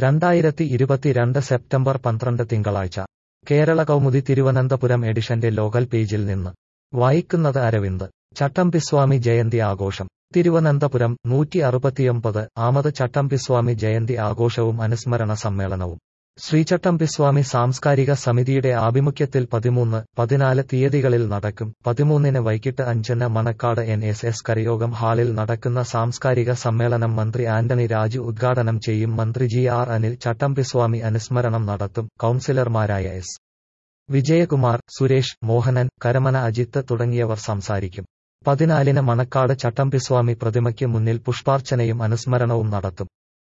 രണ്ടായിരത്തി ഇരുപത്തിരണ്ട് സെപ്റ്റംബർ പന്ത്രണ്ട് തിങ്കളാഴ്ച കേരള കൗമുദി തിരുവനന്തപുരം എഡിഷന്റെ ലോകൽ പേജിൽ നിന്ന് വായിക്കുന്നത് അരവിന്ദ് ചട്ടമ്പിസ്വാമി ജയന്തി ആഘോഷം തിരുവനന്തപുരം നൂറ്റി അറുപത്തിയൊമ്പത് ആമത് ചട്ടമ്പിസ്വാമി ജയന്തി ആഘോഷവും അനുസ്മരണ സമ്മേളനവും ശ്രീചട്ടമ്പിസ്വാമി സാംസ്കാരിക സമിതിയുടെ ആഭിമുഖ്യത്തിൽ പതിമൂന്ന് പതിനാല് തീയതികളിൽ നടക്കും പതിമൂന്നിന് വൈകിട്ട് അഞ്ചിന് Manacaud N S S Karayogam ഹാളിൽ നടക്കുന്ന സാംസ്കാരിക സമ്മേളനം മന്ത്രി ആന്റണി രാജു ഉദ്ഘാടനം ചെയ്യും മന്ത്രി ജി ആർ അനിൽ ചട്ടമ്പിസ്വാമി അനുസ്മരണം നടത്തും കൌൺസിലർമാരായ എസ് വിജയകുമാർ സുരേഷ് മോഹനൻ കരമന അജിത്ത് തുടങ്ങിയവർ സംസാരിക്കും പതിനാലിന് മണക്കാട് ചട്ടമ്പിസ്വാമി പ്രതിമയ്ക്ക് മുന്നിൽ പുഷ്പാർച്ചനയും അനുസ്മരണവും നടത്തും